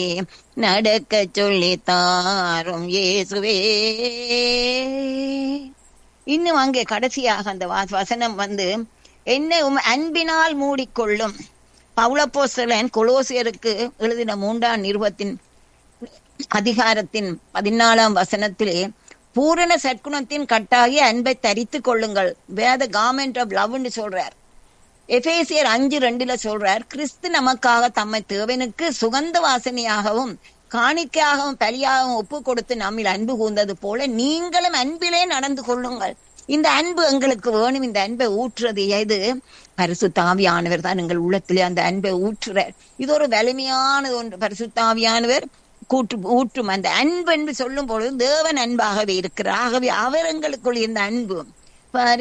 நடக்க சொல்லி தாரும் இயேசுவே இன்னும் அங்கே கடைசியாக அந்த வா- வசனம் வந்து என்னை உம் அன்பினால் மூடிக்கொள்ளும் பவுலப்போஸ்தலன் கொலோசியருக்கு எழுதின மூன்றாம் நிருபத்தின் அதிகாரத்தின் பதினாலாம் வசனத்திலே பூரண சற்குணத்தின் கட்டாகிய அன்பை தரித்துக் கொள்ளுங்கள் வேத கார்மெண்ட் ஆஃப் லவ்னு சொல்றார் எபேசியர் அஞ்சு ரெண்டுல சொல்றார் கிறிஸ்து நமக்காக தம்மை தேவனுக்கு சுகந்த வாசனையாகவும் காணிக்கையாகவும் பலியாகவும் ஒப்பு கொடுத்து நம்மில் அன்பு கூர்ந்தது போல நீங்களும் அன்பிலே நடந்து கொள்ளுங்கள் இந்த அன்பு எங்களுக்கு வேணும் இந்த அன்பை ஊற்றுறது எது பரிசுத்தாவியானவர் தான் எங்கள் உள்ளத்திலே அந்த அன்பை ஊற்றுறார் இது ஒரு வலிமையான ஒன்று பரிசுத்தாவியானவர் கூற்று ஊற்றும் அந்த அன்பு என்று சொல்லும் பொழுது தேவன் அன்பாகவே இருக்கிறார் ஆகவே அவர் எங்களுக்குள் இந்த அன்பு பரி